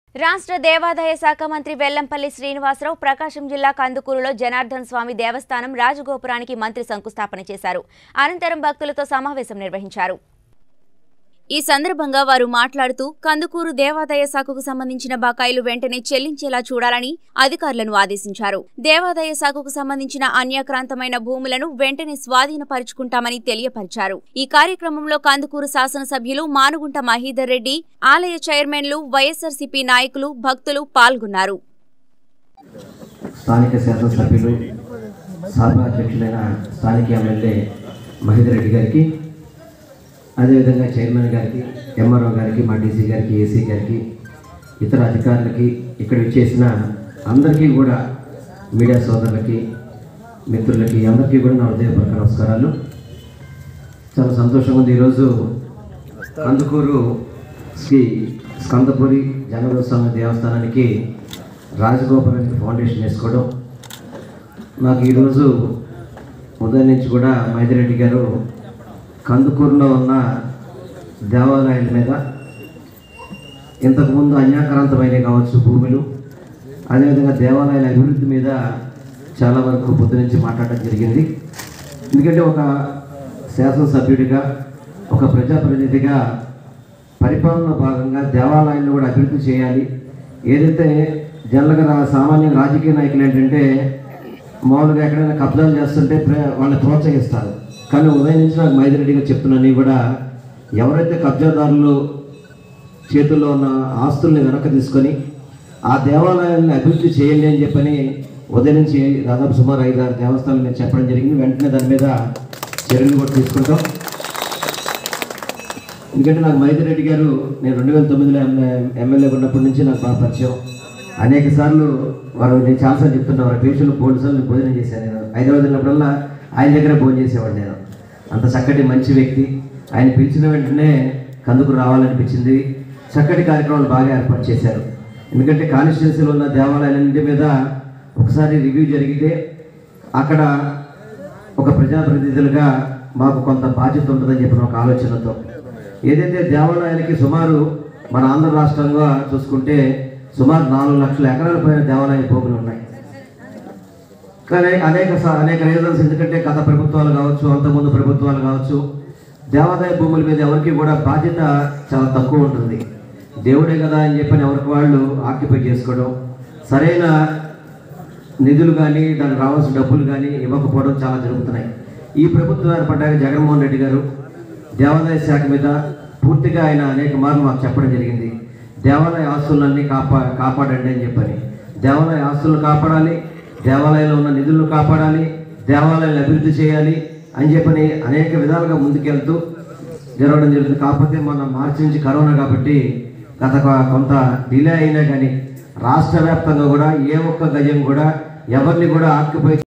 రాష్ట్ర దేవాదాయ శాఖ మంత్రి వెల్లంపల్లి శ్రీనివాసరావు ప్రకాశం జిల్లా కందుకూరులో జనార్దన్ స్వామి దేవస్థానం రాజగోపురానికి మంత్రి శంకుస్థాపన చేశారు అనంతరం భక్తులతో సమావేశం నిర్వహించారు ఈ సందర్భంగా వారు మాట్లాడుతూ కందుకూరు దేవాదాయ శాఖకు సంబంధించిన బకాయిలు వెంటనే చెల్లించేలా చూడాలని అధికారులను ఆదేశించారు దేవాదాయ శాఖకు సంబంధించిన అన్యాక్రాంతమైన భూములను వెంటనే స్వాధీనపరుచుకుంటామని తెలియపరిచారు ఈ కార్యక్రమంలో కందుకూరు శాసనసభ్యులు మానుగుంట మహీధర్ రెడ్డి ఆలయ చైర్మన్లు వైఎస్ఆర్సీపీ నాయకులు భక్తులు పాల్గొన్నారు స్థానిక శాసనసభ్యులు సభాధ్యక్షులైన స్థానిక ఎమ్మెల్యే మహేందర్ రెడ్డి గారికి అదేవిధంగా చైర్మన్ గారికి ఎంఆర్ఓ గారికి మా డీసీ గారికి ఏసీ గారికి ఇతర అధికారులకి ఇక్కడ ఇచ్చేసిన అందరికీ కూడా మీడియా సోదరులకి మిత్రులకి అందరికీ కూడా నా హృదయపూర్వక నమస్కారాలు చాలా సంతోషంగా ఉంది ఈరోజు కందుకూరు శ్రీ స్కందపురి జగన్నాథ స్వామి దేవస్థానానికి రాజగోపురానికి ఫౌండేషన్ వేసుకోవడం నాకు ఈరోజు ఉదయం నుంచి కూడా మైదిరెడ్డి గారు కందుకూరులో ఉన్న దేవాలయాల మీద ఇంతకుముందు అన్యాక్రాంతమైనవి కావచ్చు భూములు అదేవిధంగా దేవాలయాల అభివృద్ధి మీద చాలా వరకు పొద్దు నుంచి మాట్లాడడం జరిగింది ఎందుకంటే ఒక శాసనసభ్యుడిగా ఒక ప్రజాప్రతినిధిగా పరిపాలన భాగంగా దేవాలయాలను కూడా అభివృద్ధి చేయాలి ఏదైతే జనరల్గా రా- సామాన్య రాజకీయ నాయకులు ఏంటంటే మామూలుగా ఎక్కడైనా కబ్జాలు చేస్తుంటే ప్ర- వాళ్ళని ప్రోత్సహిస్తారు కానీ ఉదయం నుంచి నాకు మైదిరెడ్డి గారు చెప్తున్నాను కూడా ఎవరైతే కబ్జాదారులు చేతుల్లో ఉన్న ఆస్తుల్ని వెనక్కి తీసుకొని ఆ దేవాలయాన్ని అభివృద్ధి చేయండి అని చెప్పని ఉదయం నుంచి దాదాపు సుమారు ఐదు ఆరు దేవస్థానాలు నేను చెప్పడం జరిగింది వెంటనే దాని మీద చర్యలు కూడా తీసుకుంటాం ఎందుకంటే నాకు మైదిరెడ్డి గారు నేను రెండు వేల తొమ్మిదిలో ఎమ్మెల్యే ఉన్నప్పటి నుంచి నాకు బాగా పరిచయం అనేక సార్లు వారు నేను చాలాసార్లు చెప్తున్నా వారి పేషెంట్లు మూడు సార్లు భోజనం చేశాను నేను హైదరాబాద్ వెళ్ళినప్పుడల్లా ఆయన దగ్గర భోజనం చేసేవాడు నేను అంత చక్కటి మంచి వ్యక్తి ఆయన పిలిచిన వెంటనే కందుకు రావాలనిపించింది చక్కటి కార్యక్రమాలు బాగా ఏర్పాటు చేశారు ఎందుకంటే కాన్స్టిట్యున్సీలో ఉన్న దేవాలయాలన్నింటి మీద ఒకసారి రివ్యూ జరిగితే అక్కడ ఒక ప్రజాప్రతినిధులుగా మాకు కొంత బాధ్యత ఉంటుందని చెప్పిన ఒక ఆలోచనతో ఏదైతే దేవాలయానికి సుమారు మన ఆంధ్ర రాష్ట్రంగా చూసుకుంటే సుమారు నాలుగు లక్షల ఎకరాల పైన దేవాలయ భూములు ఉన్నాయి కానీ అనేక స- అనేక రీజన్స్ ఎందుకంటే గత ప్రభుత్వాలు కావచ్చు అంతకుముందు ప్రభుత్వాలు కావచ్చు దేవాదాయ భూముల మీద ఎవరికి కూడా బాధ్యత చాలా తక్కువ ఉంటుంది దేవుడే కదా అని చెప్పని ఎవరికి వాళ్ళు ఆక్యుపై చేసుకోవడం సరైన నిధులు కానీ దానికి రావాల్సిన డబ్బులు కానీ ఇవ్వకపోవడం చాలా జరుగుతున్నాయి ఈ ప్రభుత్వం ఏర్పడ్డాక జగన్మోహన్ రెడ్డి గారు దేవాదాయ శాఖ మీద పూర్తిగా ఆయన అనేక మార్లు మాకు చెప్పడం జరిగింది దేవాలయ ఆస్తులన్నీ కాపా కాపాడండి అని చెప్పని దేవాలయ ఆస్తులను కాపాడాలి దేవాలయంలో ఉన్న నిధులను కాపాడాలి దేవాలయాలను అభివృద్ధి చేయాలి అని చెప్పని అనేక విధాలుగా ముందుకెళ్తూ జరగడం జరుగుతుంది కాకపోతే మన మార్చి నుంచి కరోనా కాబట్టి గత కొ- కొంత డిలే అయినా కానీ రాష్ట్ర వ్యాప్తంగా కూడా ఏ ఒక్క గజం కూడా ఎవరిని కూడా ఆక్యుపై